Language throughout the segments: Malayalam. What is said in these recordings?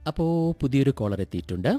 അപ്പോൾ പുതിയൊരു കോളർ എത്തിയിട്ടുണ്ട്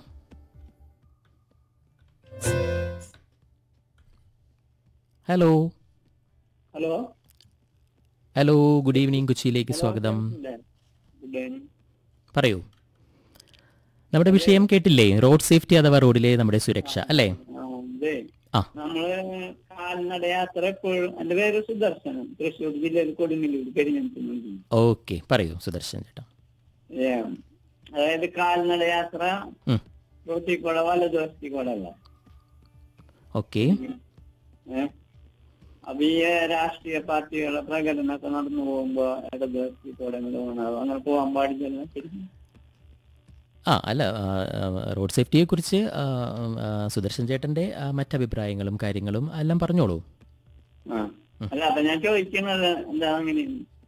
hello hello hello good evening കൊച്ചിയിലേക്ക് സ്വാഗതം ഗുഡ് ഈവനിങ് പറയൂ നമ്മുടെ വിഷയം കേട്ടില്ലേ റോഡ് സേഫ്റ്റി അഥവാ റോഡിലെ നമ്മുടെ സുരക്ഷ അല്ലേ അതെ ആ. നമ്മള് കാൽനട യാത്ര എപ്പോഴും എന്റെ പേര് സുദർശനം തൃശ്ശൂർ ജില്ലയിൽ കൊടുങ്ങല്ലൂർ പെരിഞ്ഞിട്ടുണ്ട് ഓക്കെ പറയൂ സുദർശൻ ചേട്ടാ അതായത് കാൽനട യാത്ര ഉം. റോട്ടിൽ കൂടെ വലതുവശത്തിൽ കൂടെ അല്ല ഓക്കെ ഏഹ് അപ്പൊ ഈ രാഷ്ട്രീയ പാർട്ടികളുടെ പ്രകടനമൊക്കെ നടന്നു പോകുമ്പോ ഇടതുവശത്തിൽ കൂടെ അങ്ങനെ പോകണം. അങ്ങനെ പോകാൻ പാടില്ല ശരിക്കും ആ അല്ല ആ, ആ, റോഡ് സേഫ്റ്റിയെക്കുറിച്ച് ആ, ആ, സുദർശൻ ചേട്ടൻ്റെ ആ, മറ്റഭിപ്രായങ്ങളും കാര്യങ്ങളും എല്ലാം പറഞ്ഞോളൂ ആ. അല്ല അപ്പൊ ഞാൻ ചോദിക്കുന്നത് എന്താ അങ്ങനെ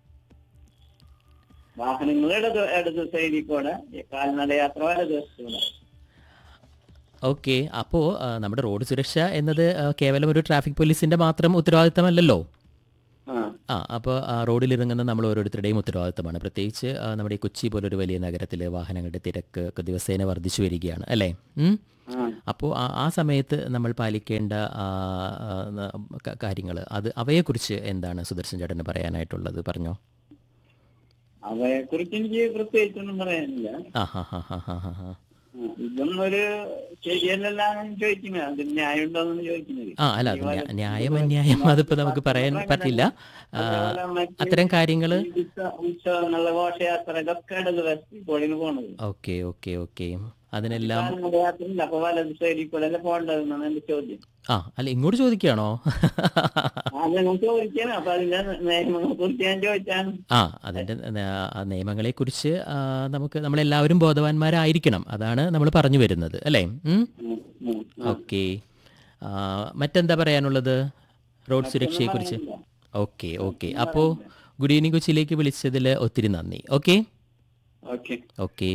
വാഹനങ്ങൾ ഇടത് ഇടത് സൈഡിൽ കൂടെ ഈ കാൽനട യാത്ര വലത് വശത്തൂടെ ഓക്കെ അപ്പോൾ നമ്മുടെ റോഡ് സുരക്ഷ എന്നത് ആ, കേവലം ഒരു ട്രാഫിക് പോലീസിൻ്റെ മാത്രം ഉത്തരവാദിത്തമല്ലല്ലോ ആ ആ അപ്പോൾ റോഡിലിറങ്ങുന്ന നമ്മൾ ഓരോരുത്തരുടെയും ഉത്തരവാദിത്തമാണ് പ്രത്യേകിച്ച് ആ, നമ്മുടെ ഈ കൊച്ചി പോലൊരു വലിയ നഗരത്തിൽ വാഹനങ്ങളുടെ തിരക്ക് ഒക്കെ ദിവസേന വർദ്ധിച്ചു വരികയാണ് അല്ലേ ഉം? ആ അപ്പോൾ ആ ആ സമയത്ത് നമ്മൾ പാലിക്കേണ്ട കാര്യങ്ങൾ അത് അവയെക്കുറിച്ച് എന്താണ് സുദർശൻ ചേട്ടന് പറയാനായിട്ടുള്ളത് പറഞ്ഞോ അവയെ കുറിച്ച് എനിക്ക് പ്രത്യേകിച്ചൊന്നും പറയാനില്ല ആ ഹാ ഹാ ഹാ ഹാ ഹാ ഹാ ആ, ഇതൊന്നും ഒരു ശരിയല്ലെന്നാണ് ചോദിക്കുന്നത് അതിന് ന്യായം ഉണ്ടോന്നാണ് ചോദിക്കുന്നത് ആ അല്ല അത് ന്യാ- ന്യായം അന്യായം അതിപ്പോൾ നമുക്ക് പറയാൻ പറ്റില്ല ആ, അതുപോലെ മറ്റ് അത്തരം കാര്യങ്ങൾ ഈ ഉത്സവ- ഉത്സവങ്ങളിലെ ഘോഷയാത്ര ഇതൊക്കെ ഇടത് വശത്തിൽ കൂടെയാണ് പോണത് ഓക്കെ ഓക്കെ ഓക്കെ അതിനെല്ലാം കാൽനട യാത്ര ഇല്ല അപ്പൊ വലത് സൈഡിൽ കൂടെ അല്ലേ പോകേണ്ടതെന്നാണ് എന്റെ ചോദ്യം ആ അല്ല ഇങ്ങോട്ട് ചോദിക്കുകയാണോ അത് ഞാൻ ചോദിക്കാണ് അപ്പൊ അതിന്റെ നിയമങ്ങളെ കുറിച്ച് ഞാൻ ചോദിച്ചാണ് ആ അതിൻ്റെ നിയമങ്ങളെക്കുറിച്ച് ആ, നമുക്ക് നമ്മളെല്ലാവരും ബോധവാന്മാരായിരിക്കണം അതാണ് നമ്മൾ പറഞ്ഞു വരുന്നത് അല്ലേ ഉം? ഉം, ഉം. ഓക്കെ ആ, മറ്റെന്താ പറയാനുള്ളത് റോഡ് സുരക്ഷയെക്കുറിച്ച് ഓക്കെ ഓക്കെ അപ്പോൾ ഗുഡ് ഈവനിങ് കൊച്ചിയിലേക്ക് വിളിച്ചതിൽ ഒത്തിരി നന്ദി ഓക്കെ ഓക്കെ ഓക്കെ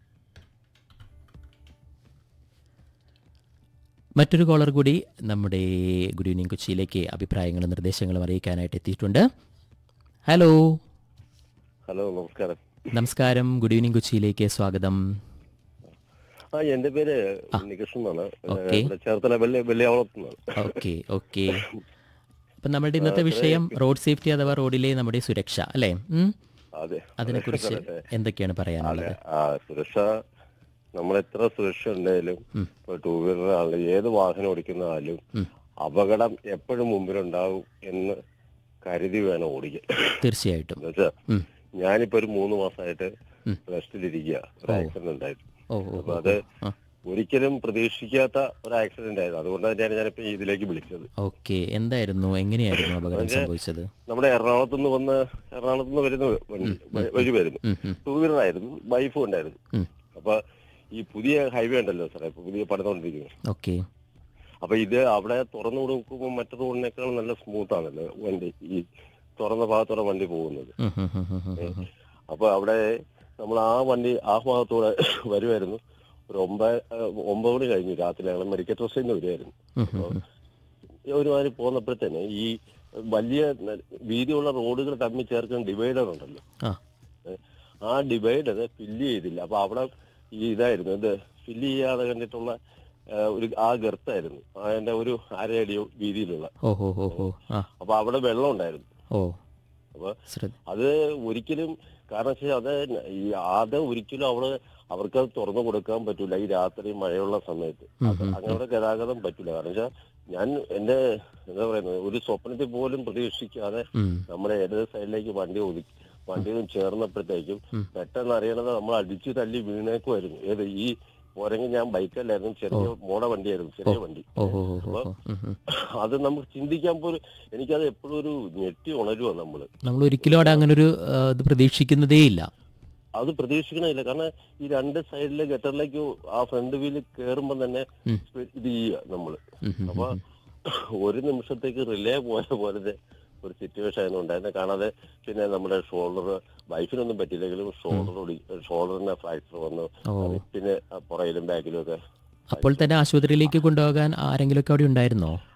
മറ്റൊരു കോളർ കൂടി നമ്മുടെ ഗുഡ് ഈവനിങ് കൊച്ചിയിലേക്ക് അഭിപ്രായങ്ങളും നിർദ്ദേശങ്ങളും അറിയിക്കാനായിട്ട് എത്തിയിട്ടുണ്ട് ഹലോ ഹലോ നമസ്കാരം നമസ്കാരം ഗുഡ് ഈവനിങ് കൊച്ചിയിലേക്ക് സ്വാഗതം ആ എന്റെ പേര് നികേഷ് എന്നാണ് ഓക്കേ. ഇവിടെ ചേർത്തല വെള്ളി വെള്ളിയാവളത്തുനിന്നാണ് ഓക്കെ ഓക്കെ അപ്പം നമ്മുടെ ഇന്നത്തെ വിഷയം റോഡ് സേഫ്റ്റി അഥവാ റോഡിലെ നമ്മുടെ സുരക്ഷ അല്ലേ ഉം? അതെ അതിനെക്കുറിച്ച് എന്തൊക്കെയാണ് പറയാനുള്ളത് ആ സുരക്ഷ നമ്മൾ എത്ര സുരക്ഷ ഉണ്ടായാലും ഇപ്പൊ ടൂ വീലർ ആണെങ്കിലും ഏത് വാഹനം ഓടിക്കുന്ന ആളും അപകടം എപ്പോഴും മുമ്പിലുണ്ടാവും എന്ന് കരുതി വേണം ഓടിക്കാൻ തീർച്ചയായിട്ടും എന്നുവെച്ചാ ഉം. ഞാനിപ്പോ ഒരു മൂന്ന് മാസമായിട്ട് റെസ്റ്റിലിരിക്കുക ഒരു ആക്സിഡന്റ് ഉണ്ടായിരുന്നു ഓ ഓ അപ്പൊ ഓ, അത് ആ ഒരിക്കലും പ്രതീക്ഷിക്കാത്ത ഒരു ആക്സിഡന്റ് ആയിരുന്നു അതുകൊണ്ട് തന്നെയാണ് ഞാനിപ്പോ ഇതിലേക്ക് വിളിച്ചത് ഓക്കെ എന്തായിരുന്നു എങ്ങനെയായിരുന്നു അപകടം സംഭവിച്ചത് നമ്മുടെ എറണാകുളത്ത് നിന്ന് വന്ന് എറണാകുളത്ത് നിന്ന് വരുന്ന വണ്ടി വ- വഴി വരുന്നു ഉം, ഉം, ടൂ വീലർ ആയിരുന്നു വൈഫും ഉണ്ടായിരുന്നു ഉം. അപ്പൊ ഈ പുതിയ ഹൈവേ ഉണ്ടല്ലോ സാറേ ഇപ്പൊ പുതിയ പണിതുകൊണ്ടിരിക്കുന്നത് ഓക്കെ അപ്പൊ ഇത് അവിടെ തുറന്നു കൊടുക്കുമ്പോൾ മറ്റു റോഡിനേക്കാൾ നല്ല സ്മൂത്ത് ആണല്ലോ വണ്ടി ഈ തുറന്ന ഭാഗത്തോടെ വണ്ടി പോകുന്നത് ഉം, ഉം, ഉം, ഉം, ഉം, ഉം. അപ്പൊ അവിടെ നമ്മൾ ആ വണ്ടി ആ ഭാഗത്തൂടെ വരുമായിരുന്നു ഒരു ഒമ്പത് ഒമ്പത് മണി കഴിഞ്ഞു രാത്രി ഞങ്ങൾ മെഡിക്കൽ ട്രസ്റ്റിൽ നിന്ന് വരുമായിരുന്നു ഉം, ഉം, ഉം. ഒരുമാതിരി പോന്നപ്പോഴത്തേന് ഈ വലിയ ന- വീതിയുള്ള റോഡുകൾ തമ്മിൽ ചേർക്കുന്ന ഡിവൈഡർ ഉണ്ടല്ലോ ആ ആ ഡിവൈഡർ ഫില്ല് ചെയ്തില്ല അപ്പൊ അവിടെ ഈ ഇതായിരുന്നു ഇത് ഫില്ല് ചെയ്യാതെ കണ്ടിട്ടുള്ള ആ, ഒരു ആ ഗർത്തായിരുന്നു അതിന്റെ ഒരു അരയടി വീതിയിലുള്ള ഓ ഓ ഓ ഓ ആ അപ്പൊ അവിടെ വെള്ളം ഉണ്ടായിരുന്നു ഓ അപ്പൊ ശ്രദ്ധ അത് ഒരിക്കലും കാരണം വെച്ചാൽ അത് ഈ അത് ഒരിക്കലും അവിടെ അവർക്ക് അത് തുറന്നു കൊടുക്കാൻ പറ്റൂല ഈ രാത്രി മഴയുള്ള സമയത്ത് അത് അങ്ങനത്തെ ഗതാഗതം പറ്റൂല കാരണം വെച്ചാൽ ഞാൻ എന്റെ എന്താ പറയുന്നത് ഒരു സ്വപ്നത്തിൽ പോലും പ്രതീക്ഷിക്കാതെ ഉം. നമ്മുടെ ഇടത് സൈഡിലേക്ക് വണ്ടി ഒതുക്കി വണ്ടി ചേർന്നപ്പോഴത്തേക്കും പെട്ടെന്ന് അറിയണത് നമ്മൾ അടിച്ചു തല്ലി വീണേക്കുമായിരുന്നു ഏത് ഈ പോരെങ്കിൽ ഞാൻ ബൈക്കല്ലായിരുന്നു ചെറിയ മോഡ വണ്ടിയായിരുന്നു ചെറിയ വണ്ടി ഓ ഓ ഓ ഓ ഓ. ഉം, ഉം. അത് നമുക്ക് ചിന്തിക്കാൻ പോലും എനിക്കത് എപ്പോഴും ഒരു ഞെട്ടി ഉണരുവാ നമ്മള് നമ്മൾ ഒരിക്കലും അവിടെ അങ്ങനെ ഒരു ആ, ഇത് പ്രതീക്ഷിക്കുന്നതേ ഇല്ല അത് പ്രതീക്ഷിക്കണില്ല കാരണം ഈ രണ്ട് സൈഡിലെ ഗട്ടറിലേക്ക് ആ ഫ്രണ്ട് വീല് കയറുമ്പോൾ തന്നെ ഉം. ഇത് ചെയ്യുക നമ്മള് ഉം, ഉം, അപ്പൊ ഒരു നിമിഷത്തേക്ക് റിലേ പോയ പോലത്തെ ഒരു സിറ്റുവേഷൻ ആയിരുന്നു ഉണ്ടായിരുന്നത് കാണാതെ പിന്നെ നമ്മുടെ ഷോൾഡർ വൈഫിനൊന്നും പറ്റിയില്ലെങ്കിലും ഷോൾഡർ ഷോൾഡറിന് ഫ്രാക്ചർ വന്നു ഓ അത് പിന്നെ ആ പുറകിലും ബാക്കിലും ഒക്കെ അപ്പോൾ തന്നെ ആശുപത്രിയിലേക്ക് കൊണ്ടുപോകാൻ ആരെങ്കിലുമൊക്കെ അവിടെ ഉണ്ടായിരുന്നോ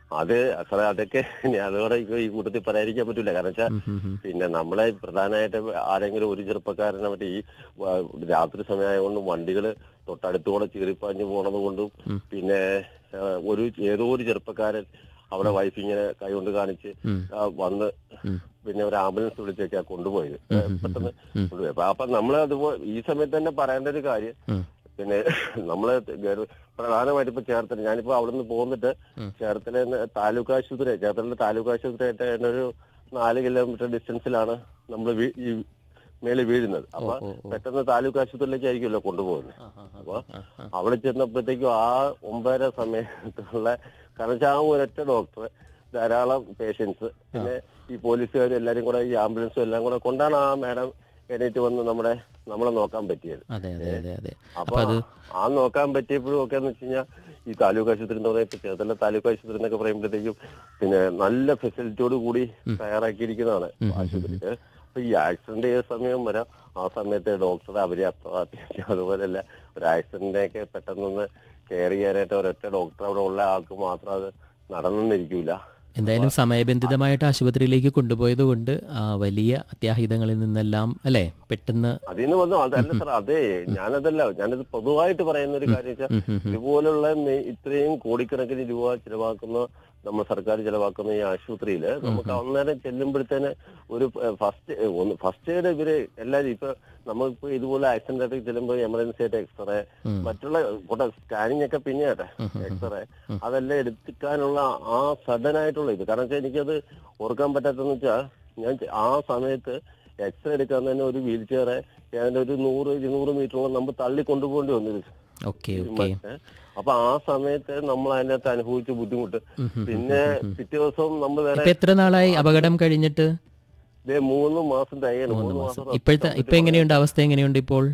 അത് സാറേ അതൊക്കെ ഇനി അതോടെ ഇപ്പൊ ഈ കൂട്ടത്തിൽ പറയാതിരിക്കാൻ പറ്റൂല കാരണം വെച്ചാൽ ഉം, ഉം, ഉം. പിന്നെ നമ്മളെ പ്രധാനമായിട്ട് ആരെങ്കിലും ഒരു ചെറുപ്പക്കാരനെ മറ്റേ ഈ വ- രാത്രി സമയമായതുകൊണ്ടും വണ്ടികൾ തൊട്ടടുത്തുകൂടെ ചീറിപ്പാഞ്ഞു പോണത് കൊണ്ടും ഉം. പിന്നെ ആ, ഒരു ഏതോ ഒരു ചെറുപ്പക്കാരൻ അവിടെ വൈഫ് ഇങ്ങനെ കൈകൊണ്ട് കാണിച്ച് ഉം. ആ, വന്ന് ഉം. പിന്നെ ഒരു ആംബുലൻസ് വിളിച്ചേക്കാ കൊണ്ടുപോയത് ഉം, ഉം, പെട്ടെന്ന് ഉം. കൊണ്ടുപോയി അപ്പൊ അപ്പൊ നമ്മൾ അതുപോലെ ഈ സമയത്ത് തന്നെ പറയേണ്ട ഒരു കാര്യം ഉം. പിന്നെ നമ്മള് ഗവ- പ്രധാനമായിട്ട് ഇപ്പൊ ചേർത്തല ഞാനിപ്പോ അവിടെ നിന്ന് പോന്നിട്ട് ഉം. ചേർത്തല താലൂക്ക് ആശുപത്രി ചേർത്തല താലൂക്ക് ആശുപത്രി ആയിട്ട് തന്നെ ഒരു നാല് കിലോമീറ്റർ ഡിസ്റ്റൻസിലാണ് നമ്മൾ ഈ മേലെ വീഴുന്നത് ഓ, അപ്പൊ ഓ, ഓ. പെട്ടെന്ന് താലൂക്ക് ആശുപത്രിയിലേക്ക് ആയിരിക്കുമല്ലോ കൊണ്ടുപോകുന്നത് ആ, ആ, ആ, അപ്പൊ ആ, ആ. അവിടെ ചെന്നപ്പോഴത്തേക്കും ആ ഒമ്പതര സമയത്തുള്ള കാരണം വെച്ചാൽ ആ ഒരൊറ്റ ഡോക്ടർ ധാരാളം പേഷ്യൻസ് പിന്നെ ഈ പോലീസുകാരും എല്ലാരും കൂടെ ഈ ആംബുലൻസും എല്ലാം കൂടെ കൊണ്ടാണ് ആ മാഡം എണീറ്റ് വന്ന് നമ്മുടെ നമ്മളെ നോക്കാൻ പറ്റിയത് അതെ അതെ അതെ അതെ അപ്പൊ അപ്പൊ അത് ആ നോക്കാൻ പറ്റിയപ്പോഴും ഒക്കെ എന്ന് വെച്ച് കഴിഞ്ഞാൽ ഈ താലൂക്ക് ആശുപത്രി എന്ന് പറയുമ്പോൾ ചേർത്തല താലൂക്ക് ആശുപത്രി എന്നൊക്കെ പറയുമ്പോഴത്തേക്കും പിന്നെ നല്ല ഫെസിലിറ്റിയോട് കൂടി തയ്യാറാക്കിയിരിക്കുന്നതാണ് ഉം, ഉം, ആശുപത്രി അപ്പൊ ഈ ആക്സിഡന്റ് ചെയ്ത സമയം വരാം ആ സമയത്ത് ഡോക്ടർ അവരെ അപ്രവാദ്യം അതുപോലെയല്ല ഒരു ആക്സിഡന്റിനെയൊക്കെ പെട്ടെന്നൊന്ന് കെയർ ചെയ്യാനായിട്ട് ഒരൊറ്റ ഡോക്ടർ അവിടെ ഉള്ള ആൾക്ക് മാത്രം അത് നടന്നിരിക്കൂല എന്തായാലും സമയബന്ധിതമായിട്ട് ആശുപത്രിയിലേക്ക് കൊണ്ടുപോയത് കൊണ്ട് ആ, വലിയ അത്യാഹിതങ്ങളിൽ നിന്നെല്ലാം അല്ലെ പെട്ടെന്ന് അതിന് വന്നു അതല്ല സാർ അതെ ഞാനതല്ല ഞാനത് പൊതുവായിട്ട് പറയുന്ന ഒരു കാര്യം വെച്ചാൽ ഉം, ഉം, ഉം. ഇതുപോലുള്ള മെ- ഇത്രയും കോടിക്കണക്കിന് രൂപ ചിലവാക്കുന്ന നമ്മൾ സർക്കാർ ചിലവാക്കുന്ന ഈ ആശുപത്രിയിൽ നമുക്ക് അന്നേരം ചെല്ലുമ്പോഴത്തേന് ഒരു ഫസ്റ്റ് ഒന്ന് ഫസ്റ്റ് എയ്ഡ് ഇവര് എല്ലാരും ഇപ്പൊ നമ്മളിപ്പോ ഇതുപോലെ ആക്സിഡന്റ് ആയിട്ട് ചെല്ലുമ്പോൾ എമർജൻസി ആയിട്ട് എക്സ്റേ ഉം. മറ്റുള്ള കൂട്ട സ്കാനിങ് ഒക്കെ പിന്നെ ആട്ടെ എക്സ്റേ അതെല്ലാം എടുക്കാനുള്ള ആ സഡൻ ആയിട്ടുള്ള ഇത് കാരണം വെച്ചാൽ എനിക്കത് ഓർക്കാൻ പറ്റാത്തെന്ന് വെച്ചാൽ ഞാൻ ചെ- ആ സമയത്ത് എക്സ്റേ എടുക്കാൻ തന്നെ ഒരു വീൽ ചെയറെ ഏതാണ്ട് ഒരു നൂറ് ഇരുന്നൂറ് മീറ്ററോളം നമ്മൾ തള്ളി കൊണ്ടുപോകേണ്ടി വന്നു ഓക്കെ ഓക്കെ ഏ? അപ്പൊ ആ സമയത്ത് നമ്മൾ അതിനകത്ത് അനുഭവിച്ച ബുദ്ധിമുട്ട് പിന്നെ പിറ്റേ ദിവസം നമ്മൾ വേറെ ഇപ്പൊ എത്ര നാളായി അപകടം കഴിഞ്ഞിട്ട് ദേ മൂന്ന് മാസം തികയാണ് മൂന്ന് മൂന്ന് മാസം മാസം ഇപ്പോഴത്തെ ഇപ്പൊ എങ്ങനെയുണ്ട് അവസ്ഥ എങ്ങനെയുണ്ട് ഇപ്പോൾ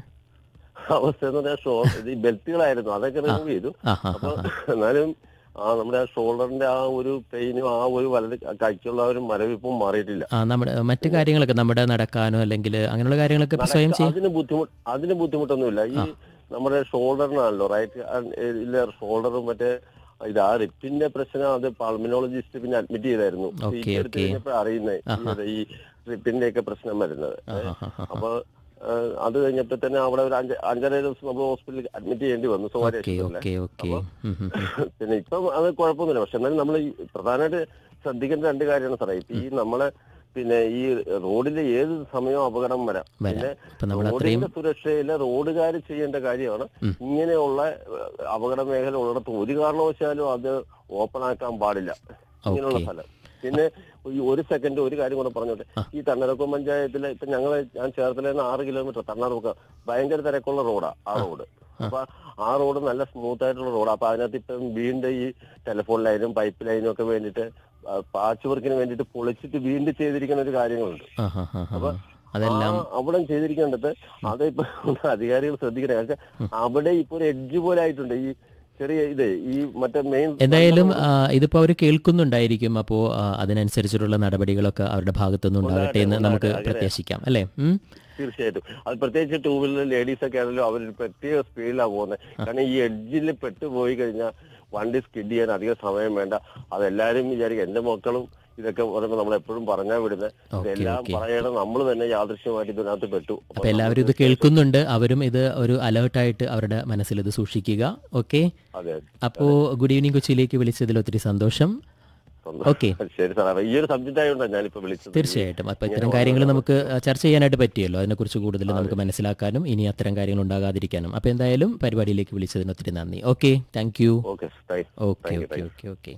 അവസ്ഥ എന്ന് പറഞ്ഞാൽ ഷോ ഈ ബെൽറ്റുകളായിരുന്നു അതൊക്കെ റിമൂവ് ചെയ്തു ആ ആ അപ്പൊ എന്നാലും ആ നമ്മുടെ ആ ഷോൾഡറിന്റെ ആ ഒരു പെയിനും ആ ഒരു വലത് കൈക്കുള്ള ആ ഒരു മരവിപ്പും മാറിയിട്ടില്ല ആ നമ്മുടെ മറ്റു കാര്യങ്ങളൊക്കെ നമ്മുടെ നടക്കാനോ അല്ലെങ്കിൽ അങ്ങനെയുള്ള കാര്യങ്ങളൊക്കെ ഇപ്പൊ സ്വയം ചെയ്യും അതിന് ബുദ്ധിമുട്ട് അതിന് ബുദ്ധിമുട്ടൊന്നുമില്ല ഈ നമ്മുടെ ഷോൾഡറിനാണല്ലോ റൈറ്റ് ഇല്ല ഷോൾഡറും മറ്റേ ഇത് ആ റിപ്പിന്റെ പ്രശ്നം അത് പൾമിനോളജിസ്റ്റ് പിന്നെ അഡ്മിറ്റ് ചെയ്തായിരുന്നു Okay, CT എടുത്ത് okay. കഴിഞ്ഞപ്പോൾ അറിയുന്നത് ഈ റിപ്പിന്റെ ഒക്കെ പ്രശ്നം വരുന്നത് ആ, ആ, ആ, ആ. അപ്പൊ ആ, അത് കഴിഞ്ഞപ്പോ തന്നെ അവിടെ ഒരു അഞ്ച് അഞ്ചര ദിവസം നമ്മൾ ഹോസ്പിറ്റലിൽ അഡ്മിറ്റ് ചെയ്യേണ്ടി വന്നു സ്വകാര്യ ഓക്കെ ആശുപത്രിയിലെ. ഓക്കെ ഓക്കെ പിന്നെ ഇപ്പം അത് കുഴപ്പമൊന്നുമില്ല പക്ഷെ എന്നാലും നമ്മൾ പ്രധാനമായിട്ട് ശ്രദ്ധിക്കേണ്ട രണ്ട് കാര്യമാണ് സാറേ ഇപ്പൊ ഈ നമ്മളെ പിന്നെ ഈ റോഡിൽ ഏത് സമയവും അപകടം വരാം പിന്നെ വരാം അപ്പൊ നമ്മൾ അത്രയും റോഡിന്റെ സുരക്ഷയില് റോഡുകാർ ചെയ്യേണ്ട കാര്യമാണ് ഉം. ഇങ്ങനെയുള്ള ഏഹ്, അപകട മേഖല ഉള്ളിടത്ത് ഒരു കാരണവശാലും അത് ഓപ്പൺ ആക്കാൻ പാടില്ല ഇങ്ങനെയുള്ള ഓക്കെ സ്ഥലം പിന്നെ ഈ ഒരു സെക്കൻഡ് ഒരു കാര്യം കൂടെ പറഞ്ഞോട്ടെ ആ. ഈ തണ്ണീർക്കം പഞ്ചായത്തിലെ ഇപ്പൊ ഞങ്ങള് ഞാൻ ചേർത്തല ആറ് കിലോമീറ്റർ തണ്ണീർക്കം ഭയങ്കര തിരക്കുള്ള റോഡാ ആ റോഡ് അപ്പൊ ആ റോഡ് നല്ല സ്മൂത്ത് ആയിട്ടുള്ള റോഡ് അപ്പൊ അതിനകത്ത് ഇപ്പം വീണ്ടും ഈ ടെലിഫോൺ ലൈനും പൈപ്പ് ലൈനും ഒക്കെ വേണ്ടിയിട്ട് പാച്ച് വർക്കിന് വേണ്ടിയിട്ട് പൊളിച്ചിട്ട് വീണ്ടും ചെയ്തിരിക്കുന്ന ഒരു കാര്യങ്ങളുണ്ട് ആ ആ ആ ആ. അതെല്ലാം ആ, അവിടെ ചെയ്തിരിക്കേണ്ടത് അത് ഇപ്പൊ അധികാരികൾ ശ്രദ്ധിക്കണേ കാരണം വെച്ചാ അവിടെ ഇപ്പൊ ഒരു എഡ്ജ് പോലെ ആയിട്ടുണ്ട് ഈ ചെറിയ ഇത് ഈ മറ്റേ മെയിൻ എന്തായാലും ആ, ഇതിപ്പോ അവർ കേൾക്കുന്നുണ്ടായിരിക്കും അപ്പോ ആ, അതിനനുസരിച്ചിട്ടുള്ള നടപടികളൊക്കെ അവരുടെ ഭാഗത്തുനിന്ന് ഉണ്ടാകട്ടെ എന്ന് നമുക്ക് ഉണ്ടാകട്ടെ. പ്രത്യാശിക്കാം അല്ലേ ഉം? തീർച്ചയായിട്ടും അത് പ്രത്യേകിച്ച് ടൂ വീലർ ലേഡീസ് ഒക്കെ ആണെങ്കിലും അവർ പ്രത്യേക സ്പീഡിലാണ് പോകുന്നത് കാരണം ഈ എഡ്ജിൽ പെട്ടുപോയി കഴിഞ്ഞാൽ വണ്ടി സ്കിഡ് ചെയ്യാൻ അധികം സമയം വേണ്ട അതെല്ലാരും വിചാരിക്കും എന്റെ മക്കളും ഇതൊക്കെ പറയുമ്പോൾ നമ്മൾ എപ്പോഴും പറഞ്ഞാൽ വിടുന്നത് ഓക്കെ ഇതെല്ലാം ഓക്കെ പറയണം നമ്മൾ തന്നെ യാദൃശ്യമായിട്ട് ഇതിനകത്ത് പെട്ടു അപ്പൊ എല്ലാവരും ഇത് കേൾക്കുന്നുണ്ട് അവരും ഇത് ഒരു അലേർട്ടായിട്ട് അവരുടെ മനസ്സിൽ ഇത് സൂക്ഷിക്കുക ഓക്കെ അതെ അപ്പോ ഗുഡ് ഈവനിങ് കൊച്ചിയിലേക്ക് വിളിച്ചതിൽ ഒത്തിരി സന്തോഷം സ്വന്തം. ഓക്കെ ശരി സാർ ഈ ഒരു സബ്ജക്റ്റ് ആയതുകൊണ്ടാണ് ഞാനിപ്പോ വിളിച്ചത് തീർച്ചയായിട്ടും അപ്പോൾ ഇത്തരം കാര്യങ്ങൾ നമുക്ക് ചർച്ച ചെയ്യാനായിട്ട് പറ്റിയല്ലോ അതിനെക്കുറിച്ച് കൂടുതൽ നമുക്ക് മനസ്സിലാക്കാനും ഇനി അത്തരം കാര്യങ്ങൾ ഉണ്ടാകാതിരിക്കാനും അപ്പോൾ എന്തായാലും പരിപാടിയിലേക്ക് വിളിച്ചതിന് ഒത്തിരി നന്ദി okay thank you okay thank okay okay okay okay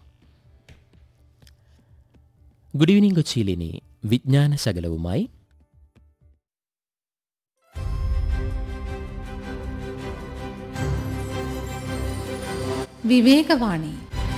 good evening കൊച്ചിയിൽ ഇനി വിജ്ഞാന ശകലവുമായി വിവേകവാണി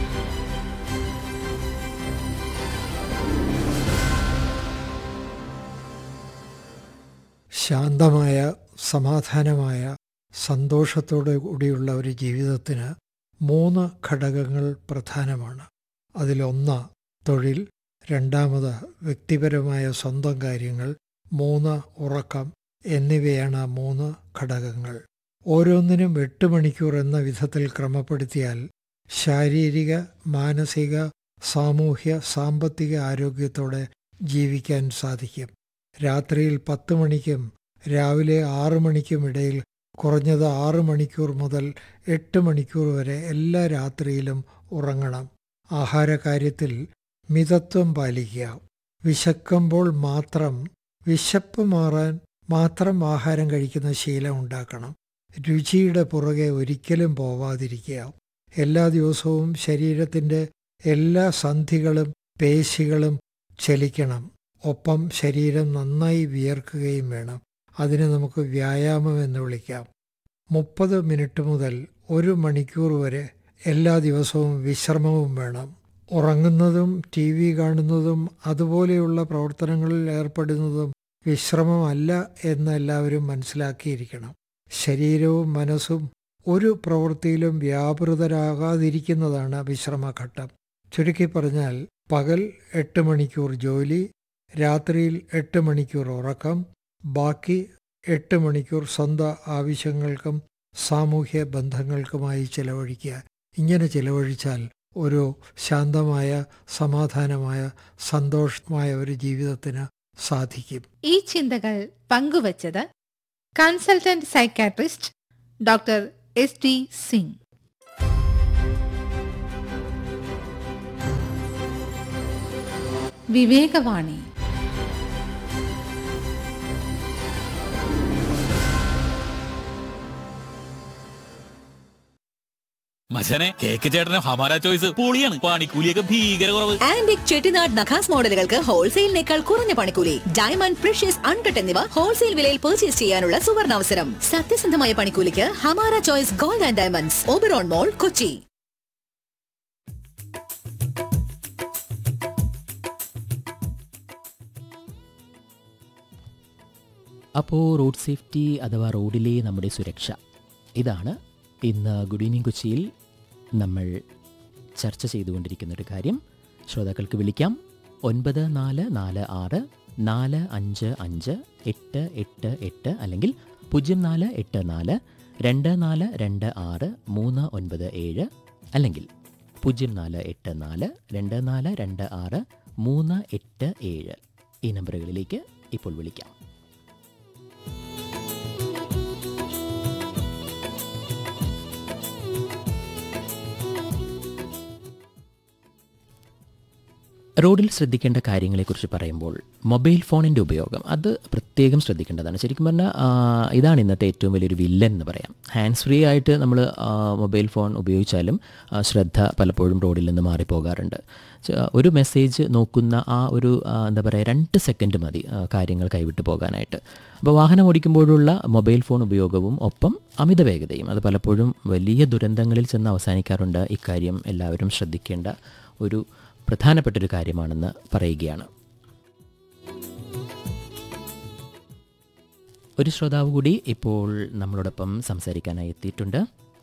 ശാന്തമായ സമാധാനമായ സന്തോഷത്തോടു കൂടിയുള്ള ഒരു ജീവിതത്തിന് മൂന്ന് ഘടകങ്ങൾ പ്രധാനമാണ് അതിലൊന്ന് തൊഴിൽ രണ്ടാമത് വ്യക്തിപരമായ സ്വന്തം കാര്യങ്ങൾ മൂന്ന് ഉറക്കം എന്നിവയാണ് ആ മൂന്ന് ഘടകങ്ങൾ ഓരോന്നിനും എട്ട് മണിക്കൂർ എന്ന വിധത്തിൽ ക്രമപ്പെടുത്തിയാൽ ശാരീരിക മാനസിക സാമൂഹ്യ സാമ്പത്തിക ആരോഗ്യത്തോടെ ജീവിക്കാൻ സാധിക്കും രാത്രിയിൽ പത്ത് മണിക്കും രാവിലെ ആറു മണിക്കും ഇടയിൽ കുറഞ്ഞത് ആറ് മണിക്കൂർ മുതൽ എട്ട് മണിക്കൂർ വരെ എല്ലാ രാത്രിയിലും ഉറങ്ങണം ആഹാരകാര്യത്തിൽ മിതത്വം പാലിക്കുക വിശക്കുമ്പോൾ മാത്രം വിശപ്പ് മാറാൻ മാത്രം ആഹാരം കഴിക്കുന്ന ശീലം ഉണ്ടാക്കണം രുചിയുടെ പുറകെ ഒരിക്കലും പോവാതിരിക്കുക എല്ലാ ദിവസവും ശരീരത്തിൻ്റെ എല്ലാ സന്ധികളും പേശികളും ചലിക്കണം ഒപ്പം ശരീരം നന്നായി വിയർക്കുകയും വേണം അതിനെ നമുക്ക് വ്യായാമം എന്ന് വിളിക്കാം മുപ്പത് മിനിറ്റ് മുതൽ ഒരു മണിക്കൂർ വരെ എല്ലാ ദിവസവും വിശ്രമവും വേണം ഉറങ്ങുന്നതും ടി വി കാണുന്നതും അതുപോലെയുള്ള പ്രവർത്തനങ്ങളിൽ ഏർപ്പെടുന്നതും വിശ്രമമല്ല എന്ന് എല്ലാവരും മനസ്സിലാക്കിയിരിക്കണം ശരീരവും മനസ്സും ഒരു പ്രവൃത്തിയിലും വ്യാപൃതരാകാതിരിക്കുന്നതാണ് വിശ്രമഘട്ടം ചുരുക്കി പറഞ്ഞാൽ പകൽ എട്ട് മണിക്കൂർ ജോലി രാത്രിയിൽ എട്ട് മണിക്കൂർ ഉറക്കം ബാക്കി എട്ട് മണിക്കൂർ സ്വന്തം ആവശ്യങ്ങൾക്കും സാമൂഹ്യ ബന്ധങ്ങൾക്കുമായി ചിലവഴിക്കുക ഇങ്ങനെ ചിലവഴിച്ചാൽ ഒരു ശാന്തമായ സമാധാനമായ സന്തോഷമായ ഒരു ജീവിതത്തിന് സാധിക്കും ഈ ചിന്തകൾ പങ്കുവച്ചത് consultant psychiatrist doctor S T Singh Vivekavani മച്ചനെ കേക്ക് ചേട്ടന് ഹമാര ചോയ്സ് പൊളിയാണ് പണിക്കൂലിയൊക്കെ ഭീകര കുറവ് ആന്റിക് ചെട്ടിനാട് നഖാസ് മോഡലുകൾക്ക് ഹോൾസെയിലിനേക്കാൾ കുറഞ്ഞ പണിക്കൂലി ഡയമണ്ട് പ്രഷ്യസ് അൺകട്ട് എന്നിവ ഹോൾസെയിൽ വിലയിൽ പർച്ചേസ് ചെയ്യാനുള്ള സുവർണാവസരം സത്യസന്ധമായ പണിക്കൂലിക്ക് Hamara choice gold and diamonds Oberon mall Kochi അപ്പോൾ റോഡ് സേഫ്റ്റി അഥവാ റോഡിലെ നമ്മുടെ സുരക്ഷ ഇതാണ് ഇന്ന് ഗുഡ് ഈവനിങ് കൊച്ചിയിൽ നമ്മൾ ചർച്ച ചെയ്തുകൊണ്ടിരിക്കുന്ന ഒരു കാര്യം ശ്രോതാക്കൾക്ക് വിളിക്കാം ഒൻപത് നാല് നാല് ആറ് നാല് അഞ്ച് അഞ്ച് എട്ട് എട്ട് എട്ട് അല്ലെങ്കിൽ പൂജ്യം നാല് എട്ട് നാല് രണ്ട് നാല് രണ്ട് ആറ് മൂന്ന് ഒൻപത് ഏഴ് അല്ലെങ്കിൽ പൂജ്യം നാല് എട്ട് നാല് രണ്ട് നാല് രണ്ട് ആറ് മൂന്ന് എട്ട് ഏഴ് ഈ നമ്പറുകളിലേക്ക് ഇപ്പോൾ വിളിക്കാം റോഡിൽ ശ്രദ്ധിക്കേണ്ട കാര്യങ്ങളെക്കുറിച്ച് പറയുമ്പോൾ മൊബൈൽ ഫോണിൻ്റെ ഉപയോഗം അത് പ്രത്യേകം ശ്രദ്ധിക്കേണ്ടതാണ് ശരിക്കും പറഞ്ഞാൽ ആ, ഇതാണ് ഇന്നത്തെ ഏറ്റവും വലിയൊരു വില്ലൻ എന്ന് പറയാം ഹാൻഡ്സ് ഫ്രീ ആയിട്ട് നമ്മൾ മൊബൈൽ ഫോൺ ഉപയോഗിച്ചാലും ആ, ശ്രദ്ധ പലപ്പോഴും റോഡിൽ നിന്ന് മാറിപ്പോകാറുണ്ട് ച- ഒരു മെസ്സേജ് നോക്കുന്ന ആ ഒരു ആ, എന്താ പറയുക രണ്ട് സെക്കൻഡ് മതി ആ, കാര്യങ്ങൾ കൈവിട്ട് പോകാനായിട്ട് അപ്പോൾ വാഹനം ഓടിക്കുമ്പോഴുള്ള മൊബൈൽ ഫോൺ ഉപയോഗവും ഒപ്പം അമിത വേഗതയും അത് പലപ്പോഴും വലിയ ദുരന്തങ്ങളിൽ ചെന്ന് അവസാനിക്കാറുണ്ട് ഇക്കാര്യം എല്ലാവരും ശ്രദ്ധിക്കേണ്ട ഒരു പ്രധാനപ്പെട്ടൊരു കാര്യമാണെന്ന് പറയുകയാണ് ഒരു ശ്രോതാവ് കൂടി ഇപ്പോൾ നമ്മളോടൊപ്പം സംസാരിക്കാനായി എത്തിയിട്ടുണ്ട്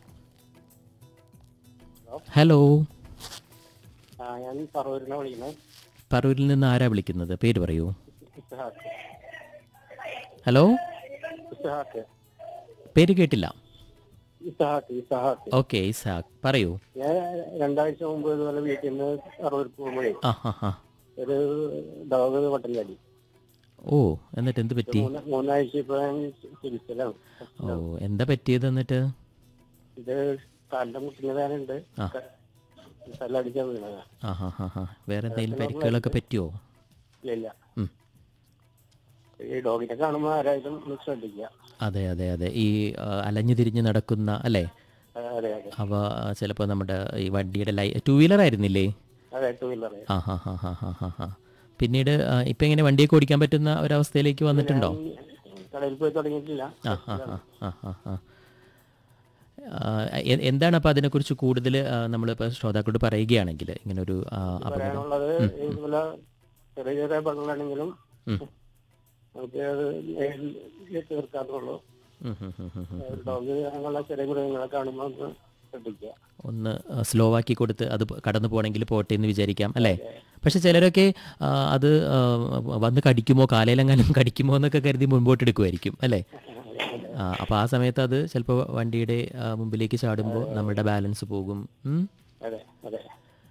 ഹലോ ഞാൻ പറവൂരിനെ വിളിക്കുന്നത് പറവൂരിൽ നിന്ന് ആരാ വിളിക്കുന്നത് പേര് പറയൂ ഇസ്ഹാക്ക് ഹലോ ഇസ്ഹാക്ക് പേര് കേട്ടില്ല ഇസ്ഹാക്ക് ഇസ്ഹാക്ക് ഓക്കെ ഇസാഖ് പറയൂ ഞാൻ രണ്ടാഴ്ച മുമ്പ് ഇതുപോലെ വീട്ടിൽ നിന്ന് പറവൂർ പോകുമ്പോഴേ ആ ഹാ ഹാ ഒരു ഡോഗ് വട്ടം ചാടി ഓ എന്നിട്ട് എന്ത് പറ്റി മൂന്ന് മൂന്നാഴ്ച ഇപ്പൊ ഞാൻ ചികിത്സയിലാണ് ഓ എന്താ പറ്റിയത് എന്നിട്ട് ഇത് കാലിന്റെ മുട്ടിന് വേനുണ്ട് ആ. തല്ലടിച്ചാൽ വീണതാ ആ ഹാ ഹാ ഹാ വേറെ എന്തെങ്കിലും പരിക്കുകളൊക്കെ പറ്റിയോ ഇല്ല ഇല്ല ഉം. ഈ ഡോഗിനെ കാണുമ്പോ ആരായാലും ഒന്ന് ശ്രദ്ധിക്കുക അതെ അതെ അതെ ഈ ആ, അലഞ്ഞു തിരിഞ്ഞ് നടക്കുന്ന അല്ലേ ആ, അതെ അതെ അവ ചിലപ്പോൾ നമ്മുടെ ഈ വണ്ടിയുടെ ലൈ ടൂ വീലർ ആയിരുന്നില്ലേ അതെ ടൂ വീലറെ ആ ഹാ ഹാ ഹാ ഹാ ഹാ ഹാ പിന്നീട് ആ, ഇപ്പം എങ്ങനെ വണ്ടിയൊക്കെ ഓടിക്കാൻ പറ്റുന്ന ഒരവസ്ഥയിലേക്ക് വന്നിട്ടുണ്ടോ കടയിൽ പോയി തുടങ്ങിയിട്ടില്ല ആ ഹാ ഹാ ഹാ ഹാ ഹാ ആ, എ- എന്താണ് അപ്പോൾ അതിനെക്കുറിച്ച് കൂടുതൽ നമ്മളിപ്പോൾ ശ്രോതാക്കളോട് പറയുകയാണെങ്കിൽ ഇങ്ങനെ ഒരു ആ, അപകടം പറയാനുള്ളത് ഇതുപോലെ ചെറിയ ചെറിയ പണികളാണെങ്കിലും ഉം. നമുക്ക് അത് നേരിൽ തീർക്കാത്തുള്ളൂ ഉം, ഉം, ഉം, ഉം, ഉം. ഡോഗ് അങ്ങനെയുള്ള ചെറിയ മൃഗങ്ങളെ കാണുമ്പോൾ ഒന്ന് ശ്രദ്ധിക്കുക ഒന്ന് സ്ലോ ആക്കി കൊടുത്ത് അത് കടന്നു പോകണമെങ്കിൽ പോട്ടെ എന്ന് വിചാരിക്കാം അല്ലേ പക്ഷെ ചിലരൊക്കെ ആ, അത് ആ, വന്ന് കടിക്കുമോ കാലയിലെങ്ങാനും കടിക്കുമോ എന്നൊക്കെ കരുതി മുൻപോട്ട് എടുക്കുമായിരിക്കും അല്ലേ ആ, അപ്പോൾ ആ സമയത്ത് അത് ചിലപ്പോൾ വണ്ടിയുടെ ആ, മുമ്പിലേക്ക് ചാടുമ്പോൾ നമ്മുടെ ബാലൻസ് പോകും ഉം. അതെ അതെ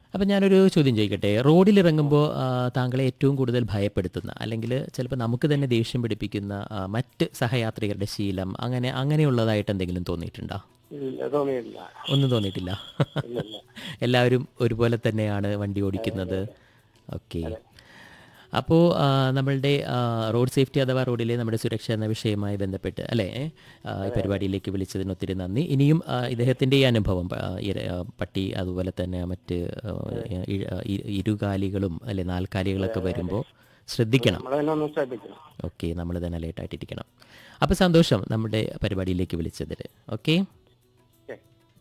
അപ്പം ഞാനൊരു ചോദ്യം ചോദിക്കട്ടെ റോഡിൽ ഇറങ്ങുമ്പോൾ ആ, താങ്കളെ ഏറ്റവും കൂടുതൽ ഭയപ്പെടുത്തുന്ന അല്ലെങ്കിൽ ചിലപ്പോൾ നമുക്ക് തന്നെ ദേഷ്യം പിടിപ്പിക്കുന്ന ആ, മറ്റ് സഹയാത്രികരുടെ ശീലം അങ്ങനെ അങ്ങനെയുള്ളതായിട്ട് എന്തെങ്കിലും തോന്നിയിട്ടുണ്ടോ ഇല്ല തോന്നിയില്ല ഒന്നും തോന്നിയിട്ടില്ല ഇല്ലില്ല. എല്ലാവരും ഒരുപോലെ തന്നെയാണ് വണ്ടി ഓടിക്കുന്നത് ഓക്കെ അപ്പോൾ നമ്മളുടെ ആ, റോഡ് സേഫ്റ്റി അഥവാ റോഡിലെ നമ്മുടെ സുരക്ഷ എന്ന വിഷയവുമായി ബന്ധപ്പെട്ട് അല്ലേ ആ, ഈ പരിപാടിയിലേക്ക് വിളിച്ചതിന് ഒത്തിരി നന്ദി ഇനിയും ആ, ഇദ്ദേഹത്തിൻ്റെ ഈ അനുഭവം ആ, ഇര- ആ, പട്ടി അതുപോലെ തന്നെ മറ്റ് ആ, ഇ- ഇ- ഇരുകാലികളും അല്ലെ നാൽക്കാലികളൊക്കെ വരുമ്പോൾ ശ്രദ്ധിക്കണം നമ്മള് തന്നെ ഒന്ന് ശ്രദ്ധിക്കണം ഓക്കെ നമ്മൾ തന്നെ അലേർട്ടായിട്ടിരിക്കണം അപ്പോൾ സന്തോഷം നമ്മുടെ പരിപാടിയിലേക്ക് വിളിച്ചതിൽ ഓക്കെ ഓക്കെ.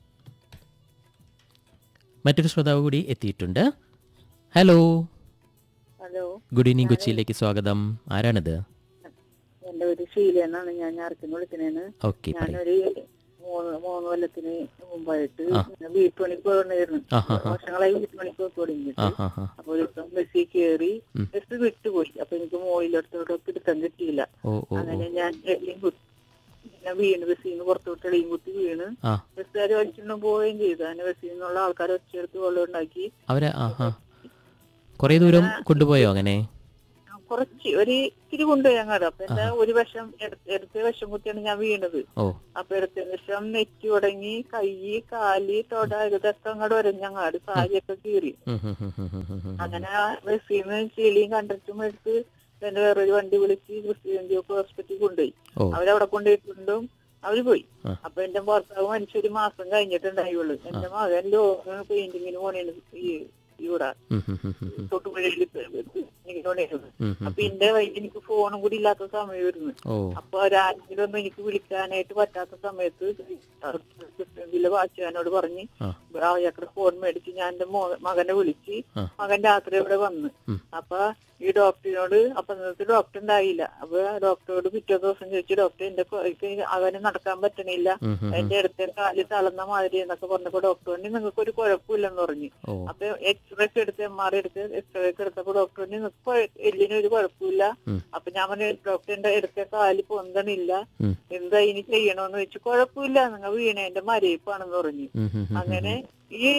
മറ്റൊരു ശ്രോതാവ് കൂടി എത്തിയിട്ടുണ്ട് ഹലോ ഹലോ ഗുഡ് ഈവനിങ് കൊച്ചിയിലേക്ക് സ്വാഗതം ആരാണിത് എന്റെ ഒരു ഷീല എന്നാണ് ഞാൻ ഞാർക്കിന്ന് വിളിക്കണേന്ന് ഓക്കെ പറയൂ ഞാനൊരു മൂന്ന് മൂന്ന് കൊല്ലത്തിന് മുമ്പായിട്ട് ആ. ഇങ്ങനെ വീട്ടുപണിക്ക് പോകണമായിരുന്നു ആ, ആ, ആ. വർഷങ്ങളായി വീട്ടുപണിക്ക് പോയി തുടങ്ങിയിട്ട് ആ ഹാ ഹാ അപ്പൊ ഒരു ദിവസം ബസ്സിൽ കയറി ഉം. ബസ് വിട്ടുപോയി അപ്പൊ എനിക്ക് മുകളിലോട്ടോട്ട് പിടുത്തം കിട്ടിയില്ല ഓ ഓ ഓ അങ്ങനെ ഞാൻ എളിയും കുത്തി പിന്നെ വീണ് ബസ്സിൽ നിന്ന് പുറത്തോട്ട് എളിയും കുത്തി വീണ് ആ ബസ്സുകാർ വലിച്ചിട്ട് പോവുകയും ചെയ്തു അങ്ങനെ ബസ്സിൽ നിന്നുള്ള ആൾക്കാർ ഒച്ചയെടുത്ത് വെള്ളം ഉണ്ടാക്കി അവരെ ആ ഹാ കുറേ ദൂരം കൊണ്ടുപോയോ അങ്ങനെ കുറച്ച് ഒരു ഇത്തിരി കൊണ്ടുപോയി അങ്ങോട്ട് അപ്പൊ എന്റെ ഒരു വശം എടുത്ത ഇടത്തെ വശം കുത്തിയാണ് ഞാൻ വീണത് ഓ അപ്പൊ ഇടത്തെ വശം നെറ്റി ഉടങ്ങി കൈ കാല് തൊട ഇതൊക്കെ അങ്ങോട്ട് ഒരഞ്ഞങ്ങാട് സാരിയൊക്കെ കീറി ഉം, ഉം, ഉം, ഉം, ഉം, ഉം, ഉം. അങ്ങനെ ബസ്സിൽ നിന്ന് ചെളിയും കണ്ടിട്ടും എടുത്ത് എന്റെ വേറൊരു വണ്ടി വിളിച്ച് ക്രിസ്ത്യൻജിയൊക്കെ ഹോസ്പിറ്റലിൽ കൊണ്ടുപോയി ഓ അവരവിടെ കൊണ്ടുപോയിട്ടുണ്ടും അവര് പോയി ആ. അപ്പൊ എന്റെ ഭർത്താവ് മനുഷ്യൊരു മാസം കഴിഞ്ഞിട്ടുണ്ടായുള്ളൂ എന്റെ മകൻ ലോകം പെയിന്റിങ്ങിന് പോണേണ് ഈ ഇവിടെ ഉം, ഉം, ഉം, ഉം, ഉം. തൊട്ടുപുഴയിൽ പെയിന്റിങ്ങിന് പോണേരുന്നു ഉം, ഉം. അപ്പൊ എന്റെ വൈകി എനിക്ക് ഫോണും കൂടി ഇല്ലാത്ത സമയമായിരുന്നു ഓ അപ്പൊ ഒരാരെങ്കിലും ഒന്നും എനിക്ക് വിളിക്കാനായിട്ട് പറ്റാത്ത സമയത്ത് ഇതിലെ വാച്ചുകാരനോട് പറഞ്ഞ് ആ. അയാളുടെ ഫോൺ മേടിച്ച് ഞാൻ എന്റെ മോ- മകനെ വിളിച്ച് ആ. മകൻ രാത്രി ഇവിടെ വന്ന് ഉം. അപ്പൊ ഈ ഡോക്ടറിനോട് അപ്പൊ ഇന്നത്തെ ഡോക്ടർ ഉണ്ടായില്ല അപ്പൊ ഡോക്ടറോട് പിറ്റേ ദിവസം ചോദിച്ചു ഡോക്ടർ എന്റെ കൊ- എനിക്ക് അവന് നടക്കാൻ പറ്റണില്ല ഉം, ഉം, ഉം. എന്റെ അടുത്ത കാലിൽ തളർന്ന മാതിരി എന്നൊക്കെ പറഞ്ഞപ്പോ ഡോക്ടർ പറഞ്ഞു നിങ്ങൾക്ക് ഒരു കുഴപ്പമില്ലെന്ന് പറഞ്ഞു ഓ അപ്പൊ എക്സ്റേ ഒക്കെ എടുത്ത് എം ആർ എടുത്ത് എക്സ്റേ ഒക്കെ എടുത്തപ്പോ ഡോക്ടർ പറഞ്ഞു നിങ്ങൾക്ക് കുഴ- എല്ലിന് ഒരു കുഴപ്പമില്ല ഉം. അപ്പൊ ഞാൻ പറഞ്ഞു ഡോക്ടറിന്റെ എടുത്ത കാല് പൊന്തണില്ല ഉം. എന്താ ഇനി ചെയ്യണോന്ന് വെച്ചു കുഴപ്പമില്ല നിങ്ങൾ വീണേന്റെ മരയിപ്പാണെന്ന് പറഞ്ഞു ഉം, ഉം, ഉം, ഉം. അങ്ങനെ ഈ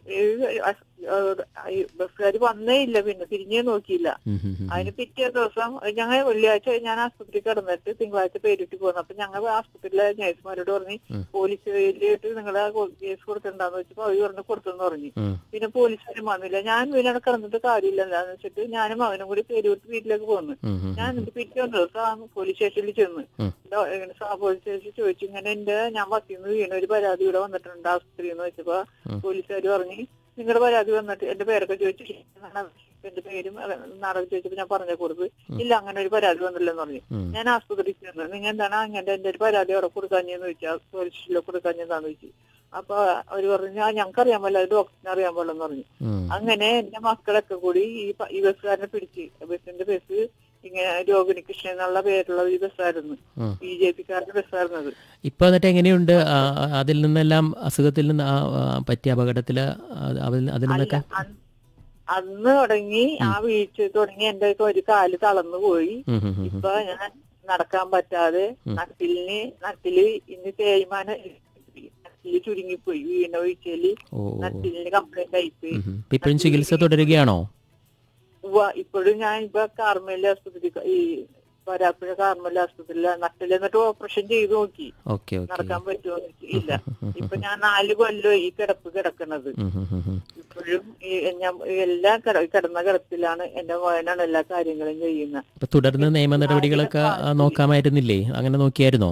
ബസ്സുകാർ വന്നേ ഇല്ല പിന്നെ തിരിഞ്ഞേ നോക്കിയില്ല ഉം, ഉം, ഉം. അതിന് പിറ്റേ ദിവസം ഞങ്ങൾ വെള്ളിയാഴ്ച ഞാൻ ആസ്പത്രി കിടന്നിട്ട് തിങ്കളാഴ്ച പേരിട്ട് പോന്നു അപ്പൊ ഞങ്ങൾ ആസ്പത്രിയിലെ നഴ്സുമാരോട് പറഞ്ഞു ഉം. പോലീസ് ഏരിയയിട്ട് നിങ്ങൾ കേസ് കൊടുത്തിട്ടുണ്ടാന്ന് വെച്ചപ്പോ അവര് പറഞ്ഞു കൊടുത്തെന്ന് പറഞ്ഞു ഉം. പിന്നെ പോലീസുകാരും വന്നില്ല ഞാൻ വീണവിടെ കിടന്നിട്ട് കാര്യമില്ല എന്താന്ന് വെച്ചിട്ട് ഞാനും അവനും കൂടി പേരൂർത്ത് വീട്ടിലേക്ക് പോന്നു ഉം, ഉം, ഞാൻ എന്നിട്ട് പിറ്റേ ദിവസം പോലീസ് സ്റ്റേഷനിൽ ചെന്ന് ഉം. ഡോ- ഇങ്ങനെ സാ- പോലീസ് സ്റ്റേഷനിൽ ചോദിച്ചു ഇങ്ങനെ എന്റെ ഞാൻ ബസ്സിൽ നിന്ന് വീണ ഒരു പരാതി ഇവിടെ വന്നിട്ടുണ്ട് ആസ്പത്രി എന്ന് വെച്ചപ്പോ ഉം. പോലീസുകാർ പറഞ്ഞു നിങ്ങളുടെ പരാതി വന്നിട്ട് എന്റെ പേരൊക്കെ ചോദിച്ചു എന്റെ പേരും നാടകം ചോദിച്ചപ്പോ ഞാൻ പറഞ്ഞ കൊടുത്ത് ഇല്ല അങ്ങനെ ഒരു പരാതി വന്നില്ലെന്ന് പറഞ്ഞു ഉം. ഞാൻ ആസ്പത്രിയിൽ ചെന്ന് നിങ്ങൾ എന്താണ് അങ്ങനെ എന്റെ ഒരു പരാതി അവിടെ കൊടുക്കാഞ്ഞെന്ന് ചോദിച്ചാൽ പോലീസ് സ്റ്റേഷനിൽ കൊടുക്കാഞ്ഞെന്താന്ന് ചോദിച്ചു അപ്പൊ അവര് പറഞ്ഞു ഞാൻ ഞങ്ങൾക്ക് അറിയാൻ പാടില്ല അത് ഡോക്ടറിനെ അറിയാൻ പാടില്ലെന്ന് പറഞ്ഞു ഉം. അങ്ങനെ എന്റെ മക്കളൊക്കെ കൂടി ഈ പ- ഈ ബസ്സുകാരനെ പിടിച്ച് ബസ്സിന്റെ ബസ് ഇങ്ങനെ രോഹിണി കൃഷ്ണൻ എന്നുള്ള പേരുള്ള ഈ ബസ്സായിരുന്നു ഉം. ബി ജെ പിക്കാരുടെ ബസ്സായിരുന്നത് ഇപ്പൊ എന്നിട്ട് എങ്ങനെയുണ്ട് ആ, ആ, അതിൽ നിന്നെല്ലാം അസുഖത്തിൽ നിന്ന് ആ, ആ, പറ്റിയ അപകടത്തിൽ അതിൽ അതിൽ നിന്നൊക്കെ അല്ല, അന്ന് അന്ന് തുടങ്ങി ആ വീഴ്ച തുടങ്ങി എന്റെ ഒക്കെ ഒരു കാല് തളർന്നു പോയി ഉം, ഉം, ഉം, ഉം. ഇപ്പൊ ഞാൻ നടക്കാൻ പറ്റാതെ ഉം. നട്ടിലിന് നട്ടില് ഇന്ന് തേയ്മാന നട്ടില് ചുരുങ്ങിപ്പോയി വീണ വീഴ്ചയില് ഓ ഓ, ഓ. നട്ടിലിന് കംപ്ലൈന്റ് ആയിപ്പോയി ഉം, ഉം. ഇപ്പൊ ഇപ്പോഴും ചികിത്സ തുടരുകയാണോ ഉവ്വ, ഇപ്പോഴും ഞാൻ ഇപ്പൊ കാർമേല ആസ്പത്രി ഈ വരാപ്പുഴ കാർമേല ആസ്പത്രിയില നട്ടിൽ എന്നിട്ട് ഓപ്പറേഷൻ ചെയ്തു നോക്കി ഓക്കെ ഓക്കെ നടക്കാൻ പറ്റുമോ ഇല്ല ഇപ്പൊ ഞാൻ നാല് കൊല്ലം ഈ കിടപ്പ് കിടക്കണത് ഉം, ഉം, ഉം, ഉം. ഇപ്പോഴും ഈ ഞാൻ എല്ലാ കിട- കിടന്ന കിടപ്പിലാണ് എന്റെ മോനാണ് എല്ലാ കാര്യങ്ങളും ചെയ്യുന്നത് ഇപ്പൊ തുടർന്ന് നിയമ നടപടികളൊക്കെ ആ, നോക്കാമായിരുന്നില്ലേ അങ്ങനെ നോക്കിയായിരുന്നോ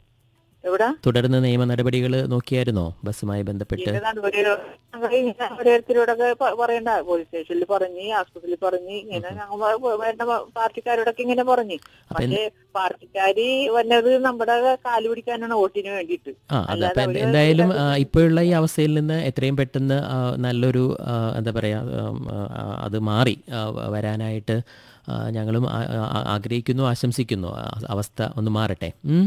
എവിടെ തുടർന്ന് നിയമ നടപടികൾ നോക്കിയായിരുന്നോ ബസ്സുമായി ബന്ധപ്പെട്ട് ഇതിന്റെ നടുവില് ഞങ്ങള് ഇങ്ങനെ ഓരോരുത്തരോടൊക്കെ പ- പറയണ്ട പോലീസ് സ്റ്റേഷനിൽ പറഞ്ഞ് ആസ്പത്രിയിൽ പറഞ്ഞ് ഇങ്ങനെ ഞങ്ങൾ വ- വേണ്ട പ- പാർട്ടിക്കാരോടൊക്കെ ഇങ്ങനെ പറഞ്ഞ് അപ്പൊ എന്ത്- പക്ഷേ പാർട്ടിക്കാര് വന്നത് നമ്മുടെ കാല് പിടിക്കാനാണ് വോട്ടിന് വേണ്ടിയിട്ട് ആ അതെ അല്ലാതെ അപ്പം അവര് എന്തായാലും ആ, ഇപ്പോഴുള്ള ഈ അവസ്ഥയിൽ നിന്ന് എത്രയും പെട്ടെന്ന് ആ, നല്ലൊരു ആ, എന്താ പറയുക അത് മാറി ആ, വരാനായിട്ട് ആ, ഞങ്ങളും ആ- ആ- ആഗ്രഹിക്കുന്നു ആശംസിക്കുന്നു ആ, അവസ്ഥ ഒന്ന് മാറട്ടെ ഉം?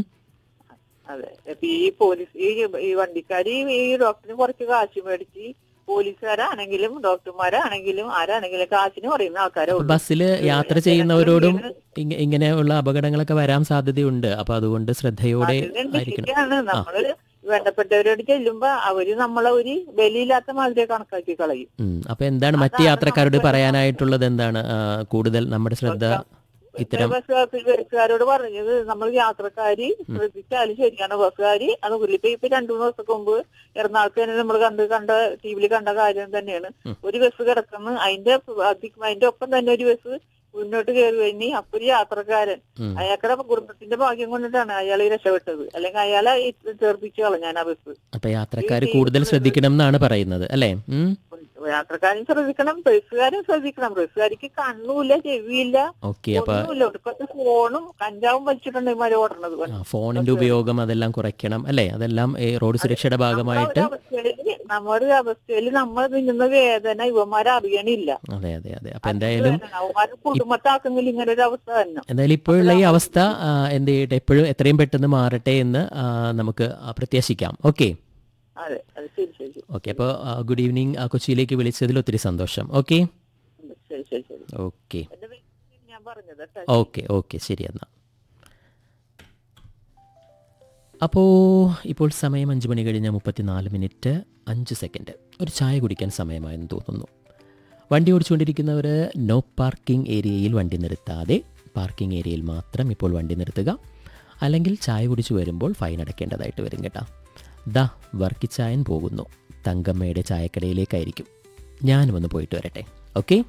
അതെ ഇപ്പൊ ഈ പോലീസ് ഈ ഈ വണ്ടിക്കാര് ഈ ഡോക്ടറിന് കുറച്ച് കാശ് മേടിച്ച് പോലീസുകാരാണെങ്കിലും ഡോക്ടർമാരാണെങ്കിലും ആരാണെങ്കിലും കാശിന് പറയുന്ന ആൾക്കാരെ അപ്പൊ ഉള്ളൂ. ബസ്സിൽ യാത്ര ജനങ്ങൾ ചെയ്യുന്നവരോടും ഇങ്ങനെ- ഇങ്ങ- ഇങ്ങനെയുള്ള അപകടങ്ങളൊക്കെ വരാൻ സാധ്യതയുണ്ട് അപ്പൊ അതുകൊണ്ട് ശ്രദ്ധയോടെ അതുകൊണ്ട് ആയിരിക്കണം ശരിയാണ് നമ്മള് വേണ്ടപ്പെട്ടവരോട് ചെല്ലുമ്പോ അവര് നമ്മളെ ഒരു ബലിയില്ലാത്ത മാതിരി കണക്കാക്കി കളയും ഉം. അപ്പൊ എന്താണ് മറ്റ് അതാണ് യാത്രക്കാരോട് നമുക്ക് പറയാനായിട്ടുള്ളത് എന്താണ് ആ, കൂടുതൽ നമ്മുടെ ശ്രദ്ധ ഇത്തരം ബസ് ബസ്സുകാരോട് പറഞ്ഞത് നമ്മൾ യാത്രക്കാര് ശ്രദ്ധിച്ചാലും ശരിയാണ് ബസ്സുകാര് അത് ഇപ്പൊ ഇപ്പൊ രണ്ടു മൂന്ന് ദിവസങ്ങൾക്ക് മുമ്പ് എറണാകുളത്ത് തന്നെ നമ്മൾ കണ്ട് കണ്ട ടി വിയിൽ കണ്ട കാര്യം തന്നെയാണ് ഒരു ബസ് കിടക്കുന്നു അതിന്റെ അതി- അതിന്റെ ഒപ്പം തന്നെ ഒരു ബസ് മുന്നോട്ട് കയറി കഴിഞ്ഞ് അപ്പൊ ഒരു യാത്രക്കാരൻ ഉം. അയാളുടെ കുടുംബത്തിന്റെ ഭാഗ്യം കൊണ്ടിട്ടാണ് അയാൾ രക്ഷപ്പെട്ടത് അല്ലെങ്കിൽ അയാളെ ചേർപ്പിച്ചു കളഞ്ഞാൻ ആ ബസ് അപ്പൊ യാത്രക്കാർ കൂടുതൽ ശ്രദ്ധിക്കണം എന്നാണ് പറയുന്നത് അല്ലേ ഉം. യാത്രക്കാരും ശ്രദ്ധിക്കണം ബസ്സുകാരും ശ്രദ്ധിക്കണം ബസ്സുകാർക്ക് കണ്ണുമില്ല ചെവിയില്ല ഓക്കെ അപ്പൊ ഒന്നുമില്ല ഇപ്പോഴത്തെ ഫോണും കഞ്ചാവും വലിച്ചിട്ടുണ്ട് ഇമാര് ഓടണത് ആ, ഫോണിന്റെ ഉപയോഗം അതെല്ലാം കുറയ്ക്കണം അല്ലേ അതെല്ലാം ഈ റോഡ് സുരക്ഷയുടെ ഭാഗമായിട്ട് നമ്മുടെ ഒരു അവസ്ഥയിൽ നമ്മൾ നിന്നുന്ന വേദന ഇവന്മാരെ അറിയണില്ല അതെ അതെ അതെ അപ്പൊ എന്തായാലും അവന്മാരെ കുടുംബത്താക്കെങ്കിൽ ഇങ്ങനെ ഒരു അവസ്ഥ തന്നെ എന്തായാലും ഇപ്പോഴുള്ള ഈ അവസ്ഥ ആ, എന്ത് ചെയ്യട്ടെ എപ്പോഴും എത്രയും പെട്ടെന്ന് മാറട്ടെ എന്ന് ആ, നമുക്ക് ആ, പ്രത്യാശിക്കാം ഓക്കെ അതെ അത് ശരി ശരി ശരി. ഓക്കെ അപ്പോൾ ഗുഡ് ഈവനിങ് കൊച്ചിയിലേക്ക് വിളിച്ചതിൽ ഒത്തിരി സന്തോഷം ഓക്കെ ശരി ശരി ശരി ഓക്കെ എന്റെ പേര് ഞാൻ പറഞ്ഞത് കേട്ടോ. ഓക്കെ ഓക്കെ ശരി എന്നാൽ അപ്പോൾ ഇപ്പോൾ സമയം അഞ്ച് മണി കഴിഞ്ഞ മുപ്പത്തിനാല് മിനിറ്റ് അഞ്ച് സെക്കൻഡ് ഒരു ചായ കുടിക്കാൻ സമയമായെന്ന് തോന്നുന്നു വണ്ടി ഓടിച്ചുകൊണ്ടിരിക്കുന്നവർ നോ പാർക്കിംഗ് ഏരിയയിൽ വണ്ടി നിർത്താതെ പാർക്കിംഗ് ഏരിയയിൽ മാത്രം ഇപ്പോൾ വണ്ടി നിർത്തുക അല്ലെങ്കിൽ ചായ കുടിച്ച് വരുമ്പോൾ ഫൈൻ അടയ്ക്കേണ്ടതായിട്ട് വരും കേട്ടോ ദാ വർക്കിച്ചായൻ പോകുന്നു തങ്കമ്മയുടെ ചായക്കടയിലേക്കായിരിക്കും ഞാനും ഒന്ന് പോയിട്ട് വരട്ടെ ഓക്കെ